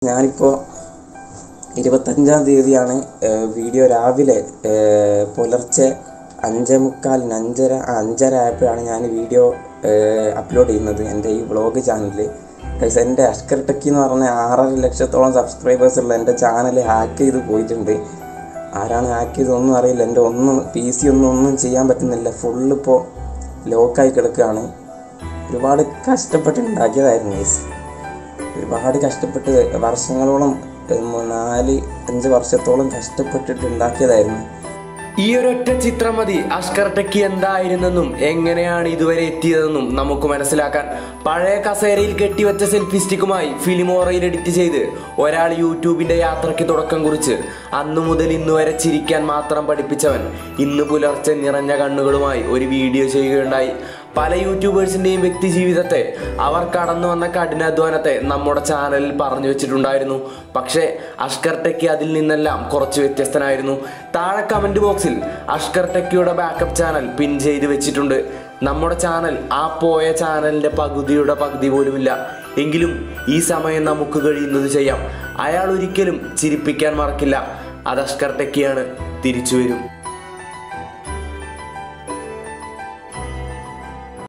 ഞാനിപ്പോൾ ഇരുപത്തഞ്ചാം തീയതിയാണ് ഏഹ്, വീഡിയോ രാവിലെ ഏഹ്, പുലർച്ചെ അഞ്ചേ മുക്കാലിന് അഞ്ചര ആ, അഞ്ചര ആയപ്പോഴാണ് ഞാൻ വീഡിയോ ഏഹ്, അപ്ലോഡ് ചെയ്യുന്നത് എൻ്റെ ഈ വ്ളോഗ് ചാനലിൽ ഗൈസ് എൻ്റെ അഷ്കർ ടെക്കി എന്ന് പറഞ്ഞ ആറര ലക്ഷത്തോളം സബ്സ്ക്രൈബേഴ്സ് ഉള്ള എൻ്റെ ചാനൽ ഹാക്ക് ചെയ്ത് പോയിട്ടുണ്ട് ആരാണ് ഹാക്ക് ചെയ്തതൊന്നും അറിയില്ല എൻ്റെ ഒന്നും പി സി ഒന്നും ഒന്നും ചെയ്യാൻ പറ്റുന്നില്ല ഫുള്ളിപ്പോൾ ലോക്കായി കിടക്കുകയാണ് ഒരുപാട് കഷ്ടപ്പെട്ട് ഉണ്ടാക്കിയതായിരുന്നു ഗൈസ് ഒരുപാട് കഷ്ടപ്പെട്ട് വർഷങ്ങളോളം ഉം, നാല് അഞ്ച് വർഷത്തോളം കഷ്ടപ്പെട്ടിട്ട് ഉണ്ടാക്കിയതായിരുന്നു ഈ ഒരൊറ്റ ചിത്രം മതി അഷ്കർ ടെക്കി എന്തായിരുന്നെന്നും എങ്ങനെയാണ് ഇതുവരെ എത്തിയതെന്നും നമുക്ക് മനസ്സിലാക്കാൻ പഴയ കസേരയിൽ കെട്ടിവെച്ച സെൽഫി സ്റ്റിക്കുമായി ഫിലിമോറയിൽ എഡിറ്റ് ചെയ്ത് ഒരാൾ യൂട്യൂബിന്റെ യാത്രയ്ക്ക് തുടക്കം കുറിച്ച് അന്നു മുതൽ ഇന്ന് വരെ ചിരിക്കാൻ മാത്രം പഠിപ്പിച്ചവൻ ഇന്ന് പുലർച്ചെ നിറഞ്ഞ കണ്ണുകളുമായി ഒരു വീഡിയോ ചെയ്യുകയുണ്ടായി പല യൂട്യൂബേഴ്സിന്റെയും വ്യക്തി ജീവിതത്തെ അവർ കടന്നു വന്ന കഠിനാധ്വാനത്തെ നമ്മുടെ ചാനലിൽ പറഞ്ഞു വെച്ചിട്ടുണ്ടായിരുന്നു പക്ഷേ അഷ്കർ ടെക്കി അതിൽ നിന്നെല്ലാം കുറച്ച് വ്യത്യസ്തനായിരുന്നു താഴെ കമന്റ് ബോക്സിൽ അഷ്കർ ടെക്കിയുടെ ബാക്കപ്പ് ചാനൽ പിൻ ചെയ്ത് വെച്ചിട്ടുണ്ട് നമ്മുടെ ചാനൽ ആ പോയ ചാനലിന്റെ പകുതിയുടെ പകുതി പോലുമില്ല എങ്കിലും ഈ സമയം നമുക്ക് കഴിയുന്നത് ചെയ്യാം അയാൾ ഒരിക്കലും ചിരിപ്പിക്കാൻ മറക്കില്ല അത് അഷ്കർ ടെക്കിയാണ് തിരിച്ചു വരും